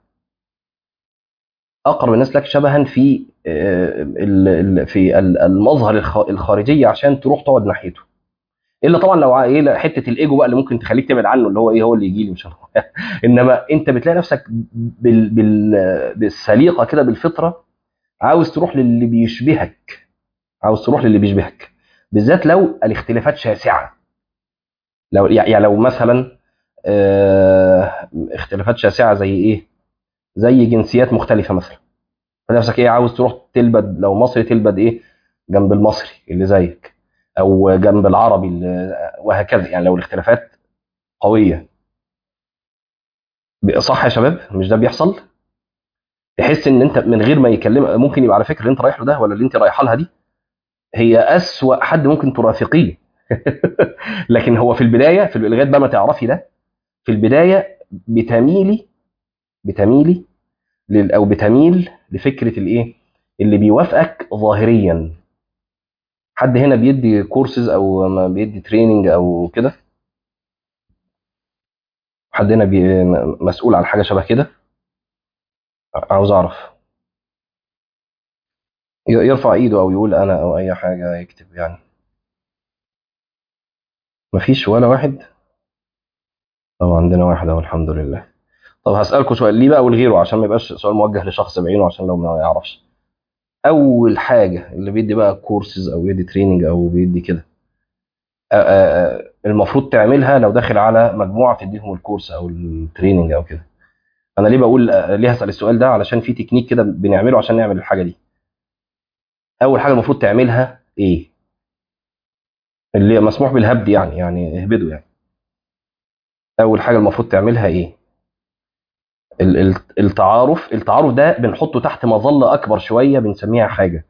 اقرب الناس لك شبها في آه، ال- ال- في ال- المظهر الخ- الخارجي عشان تروح تقعد ناحيته الا طبعا لو ع- ايه حته الايجو بقى اللي ممكن تخليك تبعد عنه اللي هو ايه هو اللي يجي لي مش أنا. انما انت بتلاقي نفسك بال بال بالسليقه كده بالفطره عاوز تروح للي بيشبهك عاوز تروح للي بيشبهك بالذات لو الاختلافات شاسعه لو يعني لو مثلا آه، اختلافات شاسعه زي ايه زي جنسيات مختلفه مثلا فنفسك ايه عاوز تروح تلبد لو مصري تلبد ايه جنب المصري اللي زيك او جنب العربي اللي وهكذا يعني لو الاختلافات قويه صح يا شباب مش ده بيحصل تحس ان انت من غير ما يكلم ممكن يبقى على فكره اللي انت رايح له ده ولا اللي انت رايحه لها دي هي اسوأ حد ممكن ترافقيه لكن هو في البدايه في لغايه بقى ما تعرفي ده في البدايه بتميلي بتميلي لل- او بتميل لفكره الايه اللي بيوافقك ظاهريا حد هنا بيدي كورسز او ما بيدي تريننج او كده حد هنا بي م- مسؤول عن حاجه شبه كده عاوز اعرف ي- يرفع ايده او يقول انا او اي حاجه يكتب يعني مفيش ولا واحد طب عندنا واحد اهو الحمد لله طب هسألكوا سؤال ليه بقى ولغيره عشان ما يبقاش سؤال موجه لشخص بعينه عشان لو ما يعرفش اول حاجه اللي بيدي بقى كورسز او بيدي تريننج او بيدي كده آه، آه، آه، المفروض تعملها لو داخل على مجموعه تديهم الكورس او التريننج او كده انا ليه بقول آه، ليه هسأل السؤال ده علشان في تكنيك كده بنعمله عشان نعمل الحاجه دي اول حاجه المفروض تعملها ايه اللي مسموح بالهبد يعني يعني اهبدوا يعني اول حاجه المفروض تعملها ايه ال- ال- التعارف التعارف ده بنحطه تحت مظله اكبر شويه بنسميها حاجه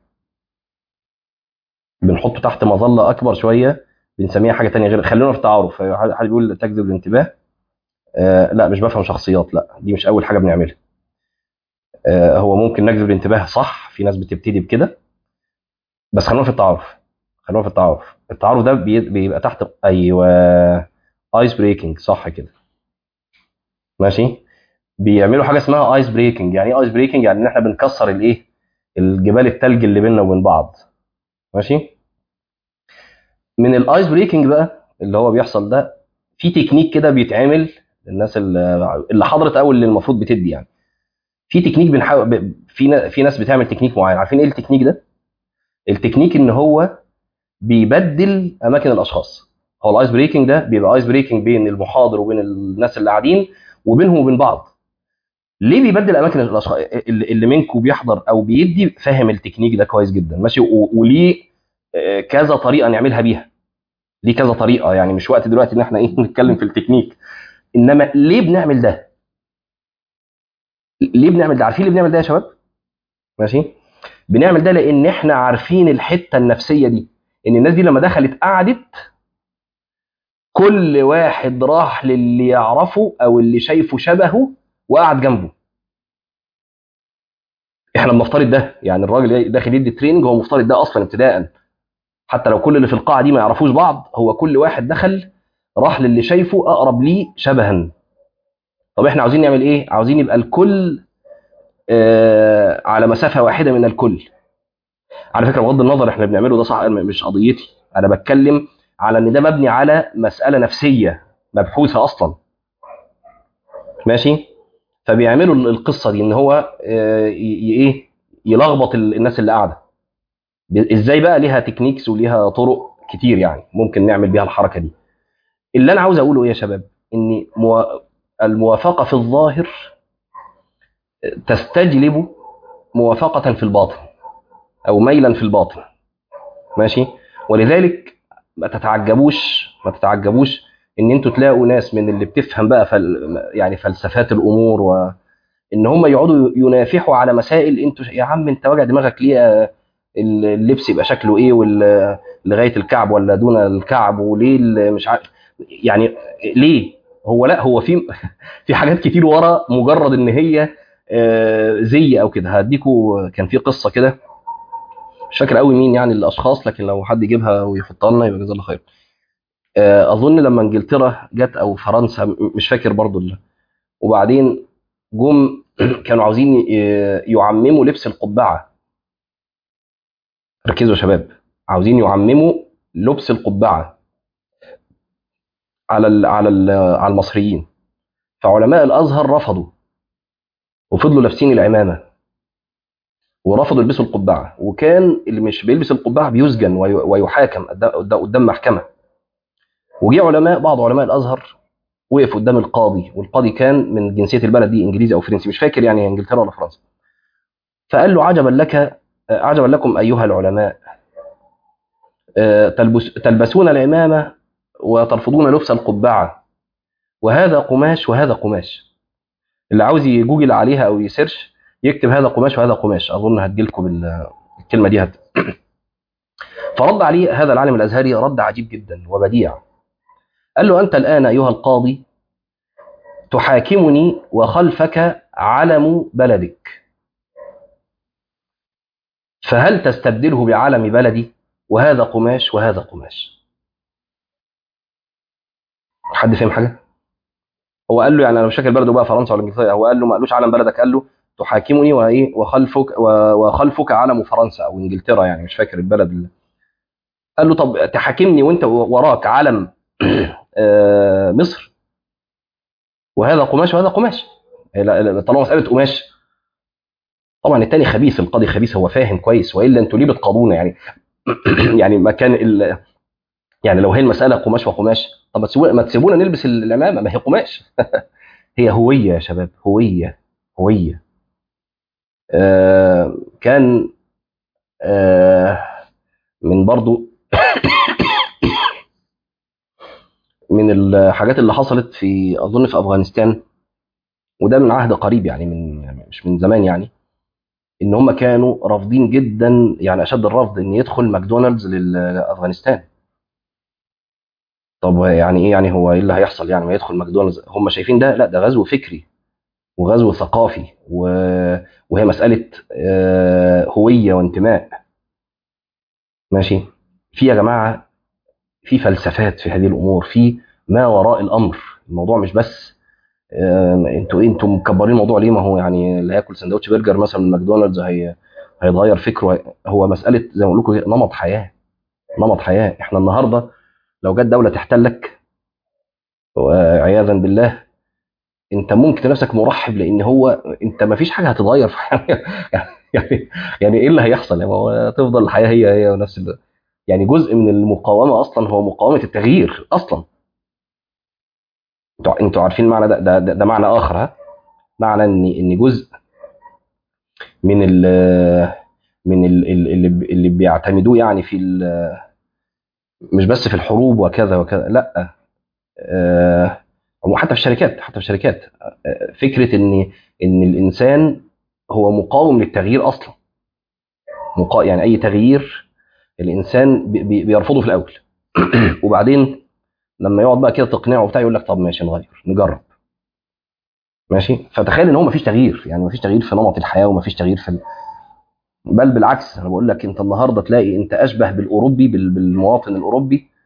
بنحطه تحت مظله اكبر شويه بنسميها حاجه تانية غير خلينا في التعارف حد حد بيقول تجذب الانتباه آه لا مش بفهم شخصيات لا دي مش اول حاجه بنعملها آه هو ممكن نجذب الانتباه صح في ناس بتبتدي بكده بس خلينا في التعارف خلينا في التعارف التعارف ده بي- بيبقى تحت ايوه ايس بريكنج صح كده ماشي بيعملوا حاجه اسمها ايس بريكنج يعني ايه ايس بريكنج يعني ان احنا بنكسر الايه الجبال التلج اللي بيننا وبين بعض ماشي من الايس بريكنج بقى اللي هو بيحصل ده في تكنيك كده بيتعمل للناس اللي اللي حضرت او اللي المفروض بتدي يعني في تكنيك بنحاول ب- في نا- في ناس بتعمل تكنيك معين عارفين ايه التكنيك ده التكنيك ان هو بيبدل اماكن الاشخاص هو الايس بريكنج ده بيبقى ايس بريكنج بين المحاضر وبين الناس اللي قاعدين وبينهم وبين بعض ليه بيبدل اماكن الاشخاص اللي اللي منكم بيحضر او بيدي فاهم التكنيك ده كويس جدا ماشي و- وليه آه، كذا طريقه نعملها بيها ليه كذا طريقه يعني مش وقت دلوقتي ان احنا ايه نتكلم في التكنيك انما ليه بنعمل ده ليه بنعمل ده عارفين ليه بنعمل ده يا شباب ماشي بنعمل ده لان احنا عارفين الحته النفسيه دي ان الناس دي لما دخلت قعدت كل واحد راح للي يعرفه او اللي شايفه شبهه وقعد جنبه احنا بنفترض ده يعني الراجل داخل يدي تريننج هو مفترض ده اصلا ابتداء حتى لو كل اللي في القاعه دي ما يعرفوش بعض هو كل واحد دخل راح للي شايفه اقرب ليه شبها طب احنا عاوزين نعمل ايه عاوزين يبقى الكل آه على مسافه واحده من الكل على فكره بغض النظر احنا بنعمله ده صح مش قضيتي انا بتكلم على ان ده مبني على مساله نفسيه مبحوثه اصلا ماشي فبيعملوا القصه دي ان هو آه، ي- ي- ايه يلخبط ال- الناس اللي قاعده ب- ازاي بقى ليها تكنيكس وليها طرق كتير يعني ممكن نعمل بيها الحركه دي اللي انا عاوز اقوله ايه يا شباب ان موا- الموافقه في الظاهر تستجلب موافقه في الباطن او ميلا في الباطن ماشي ولذلك ما تتعجبوش ما تتعجبوش ان انتوا تلاقوا ناس من اللي بتفهم بقى فل يعني فلسفات الامور وان هم يقعدوا ينافحوا على مسائل انتوا يا عم انت وجع دماغك ليه آه، اللبس يبقى شكله ايه وال- لغايه الكعب ولا دون الكعب وليه ال- مش عارف يعني ليه هو لا هو في في حاجات كتير ورا مجرد ان هي آه، زي او كده هديكوا كان في قصه كده مش فاكر قوي مين يعني الاشخاص لكن لو حد يجيبها ويحطها لنا يبقى جزاه الله خير آه، اظن لما انجلترا جت او فرنسا م- مش فاكر برضو ال- وبعدين جم كانوا عاوزين ي- يعمموا لبس القبعه ركزوا يا شباب عاوزين يعمموا لبس القبعه على ال على ال على المصريين فعلماء الازهر رفضوا وفضلوا لابسين العمامه ورفضوا يلبسوا القبعه وكان اللي مش بيلبس القبعه بيسجن وي- ويحاكم قد- قد- قدام محكمه وجي علماء بعض علماء الازهر وقف قدام القاضي والقاضي كان من جنسيه البلد دي انجليزي او فرنسي مش فاكر يعني انجلترا ولا فرنسا فقال له عجبا لك عجبا لكم ايها العلماء آه، تلبس تلبسون العمامه وترفضون لبس القبعه وهذا قماش وهذا قماش اللي عاوز يجوجل عليها او يسيرش يكتب هذا قماش وهذا قماش اظن هتجيلكم بالكلمه دي هت... فرد عليه هذا العالم الازهري رد عجيب جدا وبديع قال له انت الان ايها القاضي تحاكمني وخلفك علم بلدك فهل تستبدله بعلم بلدي وهذا قماش وهذا قماش حد فاهم حاجه هو قال له يعني انا مش فاكر بلده بقى فرنسا ولا انجلترا هو قال له ما قالوش علم بلدك قال له تحاكمني وايه وخلفك و- وخلفك علم فرنسا او انجلترا يعني مش فاكر البلد اللي. قال له طب تحاكمني وانت وراك علم آه، مصر وهذا قماش وهذا قماش لا- لا- طالما مساله قماش طبعا التاني خبيث القاضي خبيث هو فاهم كويس والا انتوا ليه بتقاضونا يعني يعني ما كان ال... يعني لو هي المساله قماش وقماش طب ما تسيبونا ما تسيبونا نلبس العمامه ما هي قماش هي هويه يا شباب هويه هويه آه كان آه من برضو من الحاجات اللي حصلت في اظن في افغانستان وده من عهد قريب يعني من مش من زمان يعني ان هم كانوا رافضين جدا يعني اشد الرفض ان يدخل ماكدونالدز لافغانستان طب يعني ايه يعني هو ايه اللي هيحصل يعني ما يدخل ماكدونالدز هم شايفين ده لا ده غزو فكري وغزو ثقافي و... وهي مساله آه، هويه وانتماء ماشي في يا جماعه في فلسفات في هذه الامور في ما وراء الامر الموضوع مش بس آم، انتوا انتوا مكبرين الموضوع ليه ما هو يعني اللي هياكل سندوتش برجر مثلا من ماكدونالدز هي هيتغير فكره هو مساله زي ما بقول لكم نمط حياه نمط حياه احنا النهارده لو جت دوله تحتلك وعياذا بالله انت ممكن نفسك مرحب لان هو انت ما فيش حاجه هتتغير في حياتك. يعني يعني ايه اللي هيحصل يعني ما هو تفضل الحياه هي هي ونفس ال... يعني جزء من المقاومه اصلا هو مقاومه التغيير اصلا انتوا انتوا عارفين معنى ده ده, ده, ده معنى اخر ها معنى ان ان جزء من ال من ال اللي اللي بيعتمدوه يعني في ال- مش بس في الحروب وكذا وكذا لا آه، وحتى في الشركات حتى في الشركات آه، فكره ان ان الانسان هو مقاوم للتغيير اصلا مقا... يعني اي تغيير الانسان بي- بي- بيرفضه في الاول وبعدين لما يقعد بقى كده تقنعه وبتاع يقول لك طب ماشي نغير نجرب ماشي فتخيل ان هو مفيش تغيير يعني مفيش تغيير في نمط الحياه ومفيش تغيير في ال... بل بالعكس انا بقول لك انت النهارده تلاقي انت اشبه بالاوروبي بال- بالمواطن الاوروبي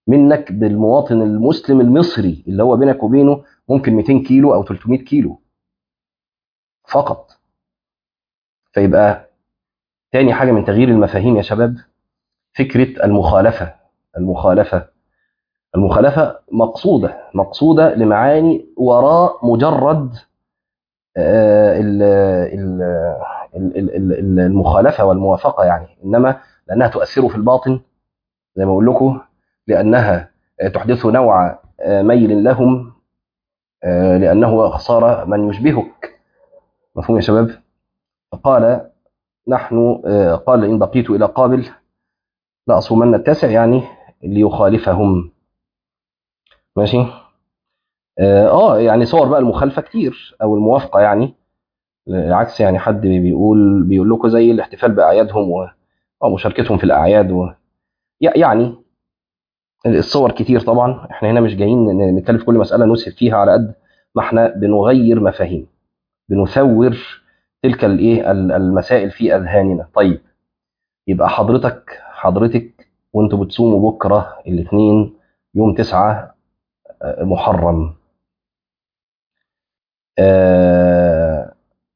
منك بالمواطن المسلم المصري اللي هو بينك وبينه ممكن 200 كيلو او 300 كيلو فقط فيبقى تاني حاجه من تغيير المفاهيم يا شباب فكره المخالفه المخالفه المخالفه مقصوده مقصوده لمعاني وراء مجرد آه، ال- ال- ال- ال- ال- المخالفه والموافقه يعني انما لانها تؤثر في الباطن زي ما بقول لكم لانها تحدث نوع آه، ميل لهم آه، لانه صار من يشبهك مفهوم يا شباب فقال نحن آه، قال ان بقيت الى قابل لاصومن التاسع يعني ليخالفهم ماشي اه آه، يعني صور بقى المخالفه كتير او الموافقه يعني عكس يعني حد بيقول بيقول لكم زي الاحتفال باعيادهم و- ومشاركتهم في الاعياد و يع- يعني الصور كتير طبعا احنا هنا مش جايين ن- نتكلم في كل مساله نسهب فيها على قد ما احنا بنغير مفاهيم بنثور تلك الايه ال- المسائل في اذهاننا طيب يبقى حضرتك حضرتك وانتوا بتصوموا بكره الاثنين يوم تسعة آه، محرم آه،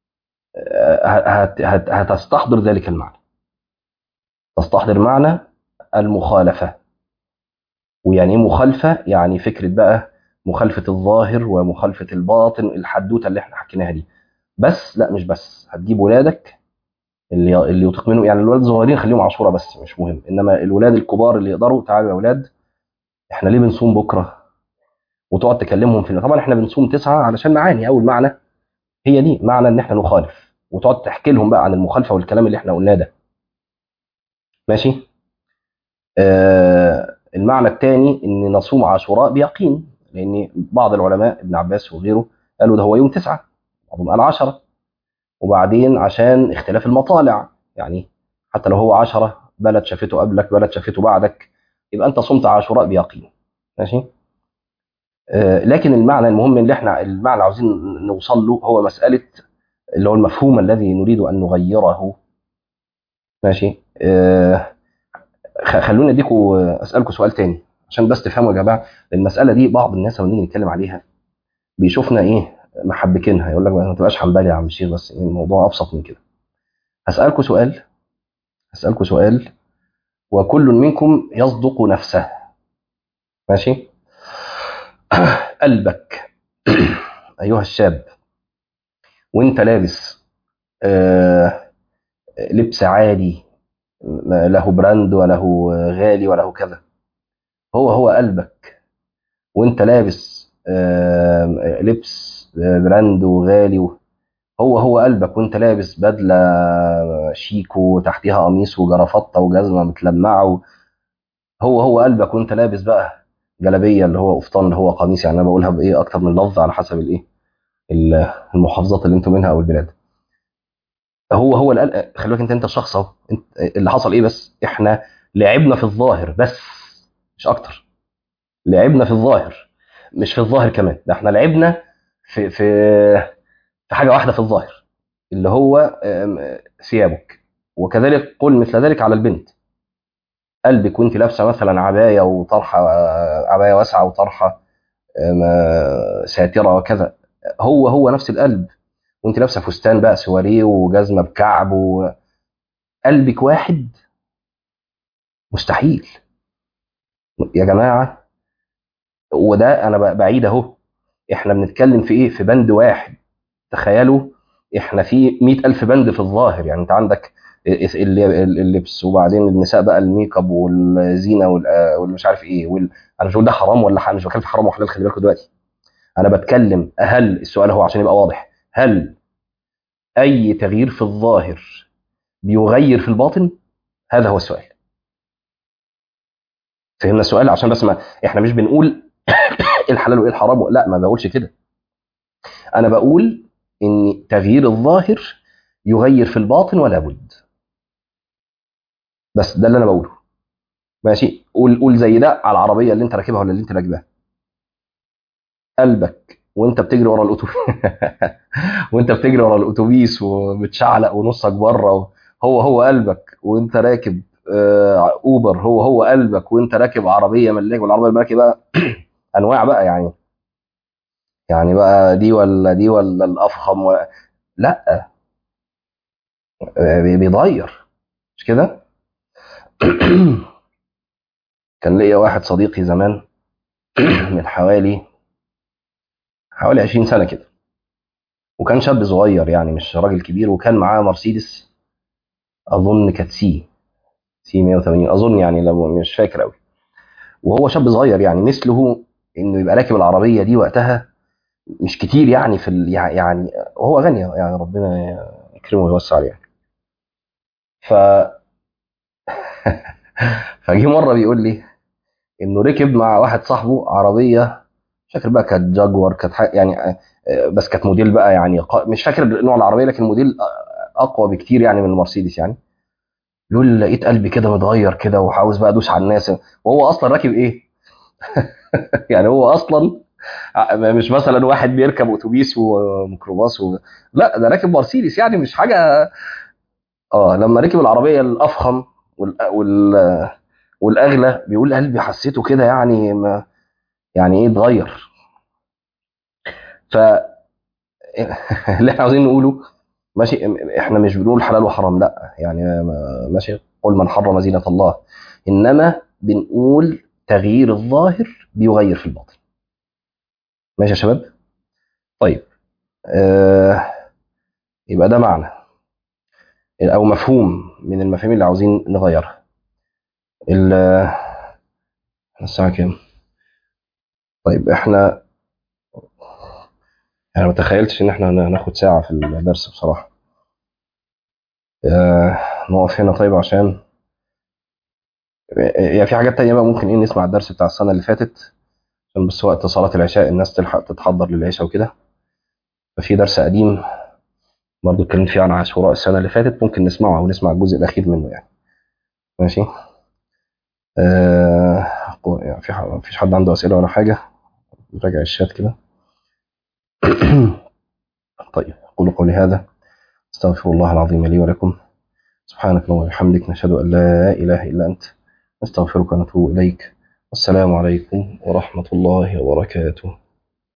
هت- هت- هتستحضر ذلك المعنى تستحضر معنى المخالفة ويعني ايه مخالفة يعني فكرة بقى مخالفة الظاهر ومخالفة الباطن الحدوتة اللي احنا حكيناها دي بس لا مش بس هتجيب ولادك اللي اللي يطيق منهم يعني الولاد الصغيرين خليهم عاشوره بس مش مهم انما الولاد الكبار اللي يقدروا تعالوا يا اولاد احنا ليه بنصوم بكره وتقعد تكلمهم في طبعا احنا بنصوم تسعه علشان معاني اول معنى هي دي معنى ان احنا نخالف وتقعد تحكي لهم بقى عن المخالفه والكلام اللي احنا قلناه ده ماشي آه المعنى الثاني ان نصوم عاشوراء بيقين لان بعض العلماء ابن عباس وغيره قالوا ده هو يوم تسعه بعضهم قال عشرة وبعدين عشان اختلاف المطالع يعني حتى لو هو عشرة بلد شافته قبلك بلد شافته بعدك يبقى انت صمت عاشوراء بيقين ماشي آه لكن المعنى المهم اللي احنا المعنى اللي عاوزين نوصل له هو مساله اللي هو المفهوم الذي نريد ان نغيره ماشي آه خ- خلوني اديكم اسالكم سؤال تاني عشان بس تفهموا يا جماعه المساله دي بعض الناس لما نيجي نتكلم عليها بيشوفنا ايه محبكينها يقول لك ما تبقاش حنبلي يا عم الشيخ بس إيه الموضوع ابسط من كده هسالكم سؤال هسالكم سؤال وكل منكم يصدق نفسه ماشي قلبك ايها الشاب وانت لابس آه لبس عالي ما له براند وله غالي وله كذا هو هو قلبك وانت لابس آه لبس براند وغالي و- هو هو قلبك وانت لابس بدله شيك وتحتها قميص وجرافطه وجزمه متلمعه و- هو هو قلبك وانت لابس بقى جلابيه اللي هو قفطان اللي هو قميص يعني انا بقولها بايه اكتر من لفظ على حسب الايه ال- المحافظات اللي انتم منها او البلاد هو هو القلق خلي بالك انت انت الشخص اهو انت اللي حصل ايه بس احنا لعبنا في الظاهر بس مش اكتر لعبنا في الظاهر مش في الظاهر كمان ده احنا لعبنا في في في حاجه واحده في الظاهر اللي هو آم، ثيابك وكذلك قل مثل ذلك على البنت قلبك وانت لابسه مثلا عبايه وطرحه آه، عبايه واسعه وطرحه آم، آه، ساتره وكذا هو هو نفس القلب وانت لابسه فستان بقى سواريه وجزمه بكعب وقلبك واحد مستحيل يا جماعه وده انا ب- بعيد اهو احنا بنتكلم في ايه في بند واحد تخيلوا احنا في مئة ألف بند في الظاهر يعني انت عندك الل- اللبس وبعدين النساء بقى الميك اب والزينه وال- والمش عارف ايه وال... انا مش بقول ده حرام ولا حرام مش بتكلم في حرام وحلال خلي بالكم دلوقتي انا بتكلم هل السؤال هو عشان يبقى واضح هل اي تغيير في الظاهر بيغير في الباطن هذا هو السؤال فهمنا السؤال عشان بس ما احنا مش بنقول ايه الحلال وايه الحرام لا ما بقولش كده انا بقول ان تغيير الظاهر يغير في الباطن ولا بد بس ده اللي انا بقوله ماشي قول قول زي ده على العربيه اللي انت راكبها ولا اللي انت راكبها قلبك وانت بتجري ورا الاتوبيس وانت بتجري ورا الاتوبيس وبتشعلق ونصك بره هو هو قلبك وانت راكب آه، اوبر هو هو قلبك وانت راكب عربيه ملاك والعربيه الملاكي بقى انواع بقى يعني يعني بقى دي ولا دي ولا الافخم ولا لا آه، بي- بيتغير مش كده كان ليا واحد صديقي زمان من حوالي حوالي 20 سنه كده وكان شاب صغير يعني مش راجل كبير وكان معاه مرسيدس اظن كانت سي سي 180 اظن يعني لو مش فاكر قوي وهو شاب صغير يعني مثله انه يبقى راكب العربيه دي وقتها مش كتير يعني في ال... يع- يعني هو غني يعني ربنا يكرمه ويوسع عليه يعني. ف فجه مره بيقول لي انه ركب مع واحد صاحبه عربيه مش فاكر بقى كانت جاكور كانت حاجة يعني آه، آه، بس كانت موديل بقى يعني ق- مش فاكر نوع العربيه لكن موديل آه، اقوى بكتير يعني من المرسيدس يعني يقول لقيت قلبي كده متغير كده وعاوز بقى ادوس على الناس وهو اصلا راكب ايه يعني هو اصلا ع- مش مثلا واحد بيركب اتوبيس وميكروباص و... لا ده راكب مرسيدس يعني مش حاجه اه لما ركب العربيه الافخم وال... وال... والاغلى بيقول قلبي حسيته كده يعني ما... يعني ايه اتغير ف اللي احنا عاوزين نقوله ماشي احنا مش بنقول حلال وحرام لا يعني ما- ماشي قل من حرم زينة الله انما بنقول تغيير الظاهر بيغير في الباطن ماشي يا شباب طيب آه يبقى ده معنى او مفهوم من المفاهيم اللي عاوزين نغيرها ال- الساعة كام طيب احنا انا ما تخيلتش ان احنا ناخد ساعة في الدرس بصراحة آه نقف هنا طيب عشان يعني في حاجات تانية بقى ممكن ايه نسمع الدرس بتاع السنة اللي فاتت عشان بس وقت صلاة العشاء الناس تلحق تتحضر للعشاء وكده ففي درس قديم برضه اتكلمت فيه عن عاشوراء السنة اللي فاتت ممكن نسمعه أو نسمع الجزء الأخير منه يعني ماشي آه يعني في ح- مفيش حد عنده أسئلة ولا حاجة نراجع الشات كده طيب أقول قولي هذا أستغفر الله العظيم لي ولكم سبحانك اللهم وبحمدك نشهد أن لا إله إلا أنت نستغفرك ونتوب إليك والسلام عليكم ورحمة الله وبركاته